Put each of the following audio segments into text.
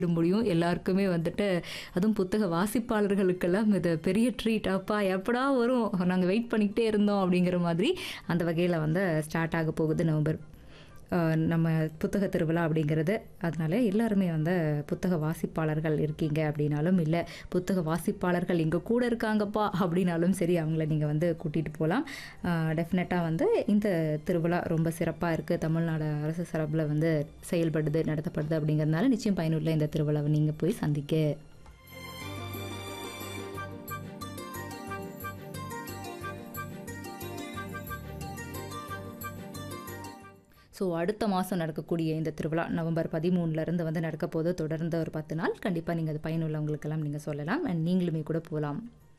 முடியும் எல்லாருக்குமே வந்துட்டு அதுவும் புத்தக வாசிப்பாளர்களுக்கெல்லாம் இது பெரிய ட்ரீட் அப்பா எப்படா வரும் நாங்கள் வெயிட் பண்ணிக்கிட்டே இருந்தோம் அப்படிங்கிற மாதிரி அந்த வகையில் வந்து ஸ்டார்ட் ஆக போகுது நவம்பர் அஹ், நம்ம புத்தக திருவிழா அப்படிங்கிறது அதனால எல்லாருமே வந்து புத்தக வாசிப்பாளர்கள் இருக்கீங்க அப்படின்னாலும் இல்லை புத்தக வாசிப்பாளர்கள் எங்கள் கூட இருக்காங்கப்பா அப்படின்னாலும் சரி அவங்கள நீங்கள் வந்து கூட்டிகிட்டு போகலாம் டெஃபினட்டாக வந்து இந்த திருவிழா ரொம்ப சிறப்பாக இருக்குது தமிழ்நாடு அரசு சார்பில் வந்து செயல்படுது நடத்தப்படுது அப்படிங்கிறதுனால நிச்சயம் பயனுள்ள இந்த திருவிழாவை நீங்கள் போய் சந்திக்க ஸோ அடுத்த மாதம் நடக்கக்கூடிய இந்த திருவிழா நவம்பர் பதிமூணுலேருந்து வந்து நடக்க போது தொடர்ந்து ஒரு பத்து நாள் கண்டிப்பாக நீங்கள் அது பயனுள்ளவங்களுக்கெல்லாம் நீங்கள் சொல்லலாம் அண்ட் நீங்களுமே கூட போகலாம்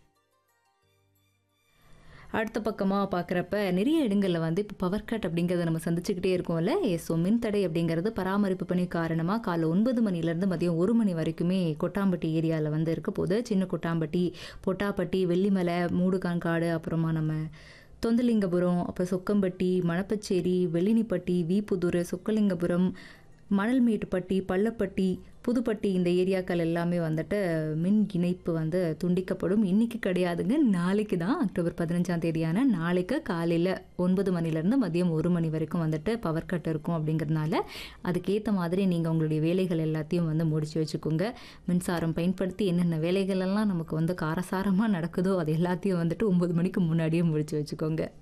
அடுத்த பக்கமாக பார்க்குறப்ப நிறைய இடங்களில் வந்து இப்போ பவர் கட் அப்படிங்கிறத நம்ம சந்திச்சுக்கிட்டே இருக்கோம்ல ஸோ மின்தடை அப்படிங்கிறது பராமரிப்பு பணி காரணமாக காலை ஒன்பது மணிலேருந்து மதியம் ஒரு மணி வரைக்குமே கொட்டாம்பட்டி ஏரியாவில் வந்து இருக்க போது சின்ன கொட்டாம்பட்டி பொட்டாப்பட்டி வெள்ளிமலை மூடுகான்காடு அப்புறமா நம்ம தொந்தலிங்கபுரம் அப்புறம் சொக்கம்பட்டி மணப்பச்சேரி வெள்ளினிப்பட்டி வீப்புதூர் சொக்கலிங்கபுரம் மணல்மேட்டுப்பட்டி பள்ளப்பட்டி புதுப்பட்டி இந்த ஏரியாக்கள் எல்லாமே வந்துட்டு மின் இணைப்பு வந்து துண்டிக்கப்படும் இன்னைக்கு கிடையாதுங்க நாளைக்கு தான் அக்டோபர் பதினஞ்சாம் தேதியான நாளைக்கு காலையில் ஒன்பது மணிலேருந்து மதியம் ஒரு மணி வரைக்கும் வந்துட்டு பவர் கட் இருக்கும் அப்படிங்கிறதுனால அதுக்கேற்ற மாதிரி நீங்கள் உங்களுடைய வேலைகள் எல்லாத்தையும் வந்து முடிச்சு வச்சுக்கோங்க மின்சாரம் பயன்படுத்தி என்னென்ன வேலைகள் எல்லாம் நமக்கு வந்து காரசாரமாக நடக்குதோ அது எல்லாத்தையும் வந்துட்டு ஒம்பது மணிக்கு முன்னாடியே முடிச்சு வச்சுக்கோங்க